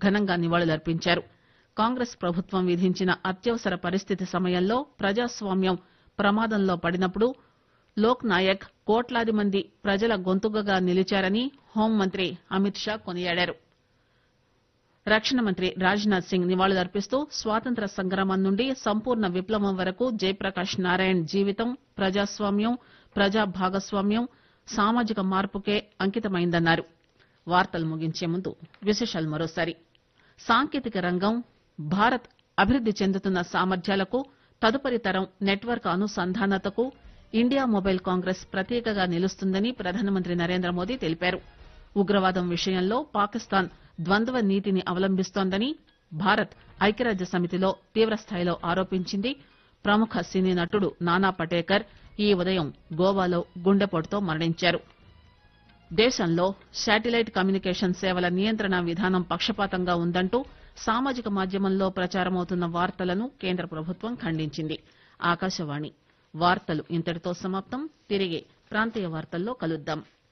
ఘనంగా నివాళులర్పించారు కాంగ్రెస్ ప్రభుత్వం విధించిన అత్యవసర పరిస్థితి సమయంలో ప్రజాస్వామ్యం ప్రమాదంలో పడినప్పుడు లోక్ నాయక్ కోట్లాది మంది ప్రజల గొంతుకగా నిలిచారని హోంమంత్రి అమిత్ షా కొనియాడారు రక్షణ మంత్రి రాజ్నాథ్ సింగ్ నివాళులర్పిస్తూ స్వాతంత్ర సంగ్రామం నుండి సంపూర్ణ విప్లవం వరకు జయప్రకాష్ నారాయణ్ జీవితం ప్రజాస్వామ్యం ప్రజా భాగస్వామ్యం సామాజిక మార్పుకే అంకితమైందన్నారు వార్తలు ముగించే ముందు విశేషాలు మరోసారి సాంకేతిక రంగం భారత్ అభివృద్ది చెందుతున్న సామర్థ్యాలకు తదుపరి తరం నెట్వర్క్ అనుసంధానతకు ఇండియా మొబైల్ కాంగ్రెస్ ప్రతీకగా నిలుస్తుందని ప్రధానమంత్రి నరేంద్ర మోదీ తెలిపారు ఉగ్రవాదం విషయంలో పాకిస్తాన్ ద్వంద్వ నీతిని అవలంబిస్తోందని భారత్ ఐక్యరాజ్య సమితిలో తీవ్రస్థాయిలో ఆరోపించింది ప్రముఖ సినీ నటుడు నానా పటేకర్ ఈ ఉదయం గోవాలో గుండెపోటుతో మరణించారు దేశంలో శాటిలైట్ కమ్యూనికేషన్ సేవల నియంత్రణ విధానం పక్షపాతంగా ఉందంటూ సామాజిక మాధ్యమంలో ప్రచారమవుతున్న వార్తలను కేంద్ర ప్రభుత్వం ఖండించింది ఆకాశవాణి వార్తలు ఇంతటితో సమాప్తం తిరిగి ప్రాంతీయ వార్తల్లో కలుద్దాం